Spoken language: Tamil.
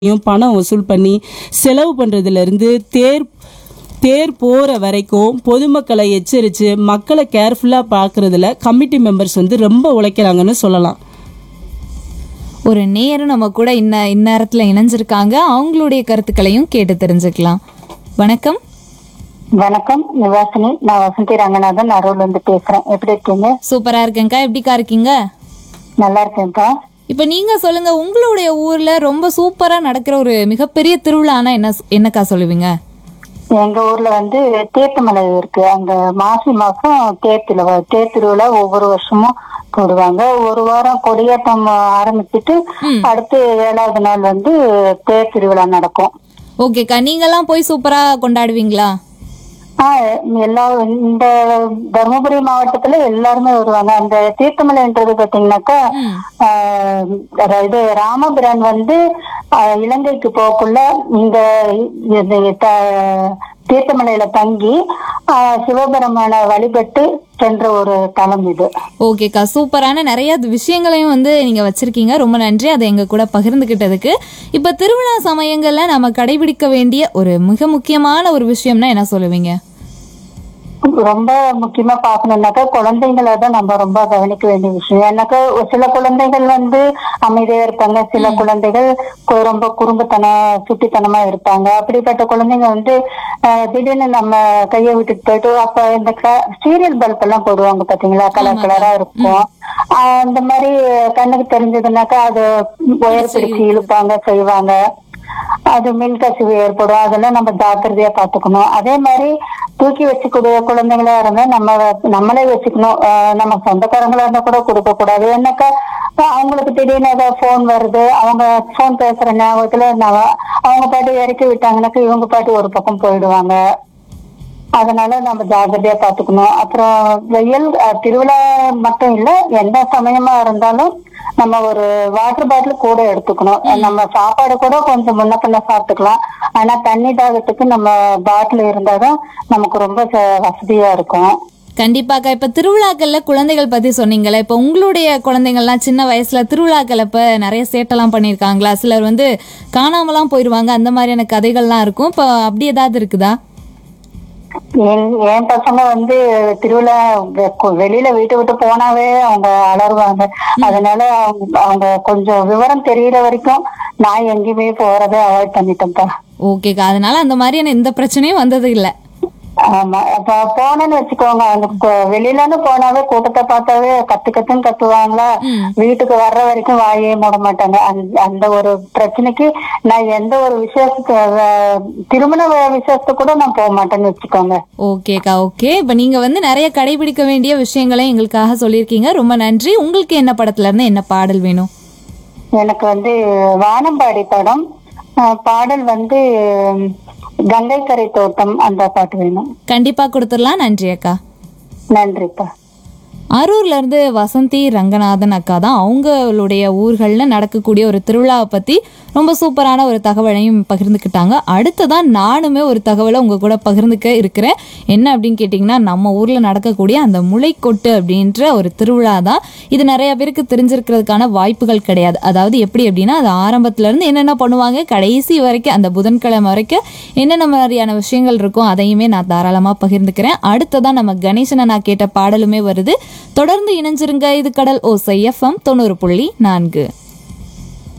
யும் பணம் வசூல் பண்ணி செலவு பண்றதுல இருந்து தேர் தேர் போற வரைக்கும் பொதுமக்களை எச்சரித்து மக்களை கேர்ஃபுல்லாக பார்க்கறதுல கமிட்டி மெம்பர்ஸ் வந்து ரொம்ப உழைக்கிறாங்கன்னு சொல்லலாம் ஒரு நேரம் நம்ம கூட இன்ன இந்நேரத்தில் இணைஞ்சிருக்காங்க அவங்களுடைய கருத்துக்களையும் கேட்டு தெரிஞ்சுக்கலாம் வணக்கம் வணக்கம் நிவாசினி நான் வசந்தி ரங்கநாதன் அருள்ல இருந்து பேசுறேன் எப்படி இருக்கீங்க சூப்பரா இருக்கேங்க்கா எப்படிக்கா இருக்கீங்க நல்லா இருக்கேன்ப்பா இப்போ நீங்க சொல்லுங்க உங்களுடைய ஊர்ல ரொம்ப சூப்பரா நடக்கிற ஒரு மிகப்பெரிய திருவிழானா என்ன என்னக்கா சொல்லுவீங்க எங்க ஊர்ல வந்து தேத்துமலை இருக்கு அங்க மாசி மாசம் தேத்துல தேர் திருவிழா ஒவ்வொரு வருஷமும் போடுவாங்க ஒரு வாரம் கொடியேற்றம் ஆரம்பிச்சுட்டு அடுத்து ஏழாவது நாள் வந்து தேர் திருவிழா நடக்கும் ஓகேக்கா நீங்கெல்லாம் போய் சூப்பரா கொண்டாடுவீங்களா ஆஹ் எல்லா இந்த தருமபுரி மாவட்டத்துல எல்லாருமே வருவாங்க அந்த தீர்த்தமலைன்றது பாத்தீங்கன்னாக்கா ஆஹ் அதாவது ராமபிரான் வந்து ஆஹ் இலங்கைக்கு போகக்குள்ள இந்த இது த- தீர்த்தமலையில தங்கி ஆஹ் சிவபெருமான வழிபட்டு சென்ற ஒரு தலம் இது ஓகேக்கா சூப்பரான நிறைய விஷயங்களையும் வந்து நீங்க வச்சிருக்கீங்க ரொம்ப நன்றி அதை எங்க கூட பகிர்ந்துகிட்டதுக்கு இப்ப திருவிழா சமயங்கள்ல நம்ம கடைபிடிக்க வேண்டிய ஒரு மிக முக்கியமான ஒரு விஷயம்னா என்ன சொல்லுவீங்க ரொம்ப முக்கியமா பாக்கணும்னாக்கா குழந்தைங்களை தான் நம்ம ரொம்ப கவனிக்க வேண்டிய விஷயம் ஏன்னாக்கா ஒரு சில குழந்தைகள் வந்து அமைதியா இருப்பாங்க சில குழந்தைகள் கு- ரொம்ப குறும்புத்தனம் சுட்டித்தனமா இருப்பாங்க அப்படிப்பட்ட குழந்தைங்க வந்து அஹ், திடீர்னு நம்ம கையை விட்டுட்டு போயிட்டு அப்ப இந்த சீரியல் பல்ப் எல்லாம் போடுவாங்க பாத்தீங்களா கலர் கலரா இருக்கும் அஹ், அந்த மாதிரி கண்ணுக்கு தெரிஞ்சதுனாக்கா அது உயர் பிடிச்சு இழுப்பாங்க செய்வாங்க அது மின்கசிவு ஏற்படும் அதெல்லாம் நம்ம ஜாக்கிரதையா பாத்துக்கணும் அதே மாதிரி தூக்கி வச்சுக்கூடிய குழந்தைங்களா இருந்தா நம்ம நம்மளே வச்சுக்கணும் ஆஹ் நம்ம சொந்தக்காரங்களா இருந்தா கூட கொடுக்க கூடாது என்னக்கா அவங்களுக்கு திடீர்னு ஏதாவது போன் வருது அவங்க போன் பேசுற ஞாபகத்துல நம்ம- அவங்க பாட்டு இறக்கி விட்டாங்கன்னாக்கா இவங்க பாட்டு ஒரு பக்கம் போயிடுவாங்க அதனால நம்ம ஜாகிரதையா பாத்துக்கணும் அப்புறம் வெயில் அஹ், திருவிழா மட்டும் இல்ல எந்த சமயமா இருந்தாலும் நம்ம ஒரு வாட்டர் பாட்டில் கூட எடுத்துக்கணும் நம்ம சாப்பாடு கூட கொஞ்சம் முன்ன பின்ன சாப்பிட்டுக்கலாம் ஆனா தண்ணி தாகத்துக்கு நம்ம பாட்டில் இருந்தாதான் நமக்கு ரொம்ப ச- வசதியா இருக்கும் கண்டிப்பாக்கா இப்ப திருவிழாக்கள்ல குழந்தைகள் பத்தி சொன்னீங்கல்ல இப்ப உங்களுடைய குழந்தைங்கள்லாம் சின்ன வயசுல திருவிழாக்கள் இப்ப நிறைய சேட்டெல்லாம் பண்ணியிருக்காங்களா சிலர் வந்து காணாமலாம் போயிருவாங்க அந்த மாதிரியான கதைகள்லாம் இருக்கும் இப்ப அப்படி ஏதாவது இருக்குதா என் என் பசங்க வந்து திருவிழா வெ- கு- வெளியில வீட்டை விட்டு போனாவே அவங்க அலறுவாங்க அதனால அவங்க அவங்க கொஞ்சம் விவரம் தெரியற வரைக்கும் நான் எங்கேயுமே போறதை அவாய்ட் பண்ணிட்டேன்ப்பா ஓகேக்கா அதனால அந்த மாதிரியான எந்த பிரச்சனையும் வந்தது இல்ல ஆமா அப்ப போனேன்னு வச்சுக்கோங்க அந்த கு- வெளியிலன்னு போனாவே கூட்டத்தை பார்த்தாவே கத்து கத்துன்னு கத்துவாங்களா வீட்டுக்கு வர்ற வரைக்கும் வாயே மூட மாட்டாங்க அந்த அந்த ஒரு பிரச்சனைக்கு நான் எந்த ஒரு விசேஷத்துக்கு அஹ், திருமண வி- விசேஷத்துக்கு கூட நான் போக மாட்டேன்னு வச்சுக்கோங்க ஓகேக்கா ஓகே இப்ப நீங்க வந்து நிறைய கடைபிடிக்க வேண்டிய விஷயங்களை எங்களுக்காக சொல்லியிருக்கீங்க ரொம்ப நன்றி உங்களுக்கு என்ன படத்துல இருந்து என்ன பாடல் வேணும் எனக்கு வந்து வானம்பாடி படம் அஹ், பாடல் வந்து உம், கங்கை கரை தோட்டம் அந்த பாட்டு வேணும் கண்டிப்பா கொடுத்துடலாம் நன்றி அக்கா நன்றிப்பா அரூர்ல இருந்து வசந்தி ரங்கநாதன் அக்கா தான் அவங்களுடைய ஊர்கள்ல நடக்கக்கூடிய ஒரு திருவிழாவை பத்தி ரொம்ப சூப்பரான ஒரு தகவலையும் பகிர்ந்துக்கிட்டாங்க அடுத்ததான் நானுமே ஒரு தகவலை உங்க கூட பகிர்ந்துக்க இருக்கிறேன் என்ன அப்படின்னு கேட்டிங்கன்னா நம்ம ஊர்ல நடக்கக்கூடிய அந்த முளைக்கொட்டு அப்படின்ற ஒரு திருவிழா தான் இது நிறைய பேருக்கு தெரிஞ்சிருக்கிறதுக்கான வாய்ப்புகள் கிடையாது அதாவது எப்படி அப்படின்னா அது ஆரம்பத்துல இருந்து என்னென்ன பண்ணுவாங்க கடைசி வரைக்கும் அந்த புதன்கிழமை வரைக்கும் என்னென்ன மாதிரியான விஷயங்கள் இருக்கும் அதையுமே நான் தாராளமா பகிர்ந்துக்கிறேன் அடுத்ததான் நம்ம கணேசனை நான் கேட்ட பாடலுமே வருது தொடர்ந்து இணைஞ்சிருங்க இது கடல் ஓசை எஃப்எம் தொண்ணூறு புள்ளி நான்கு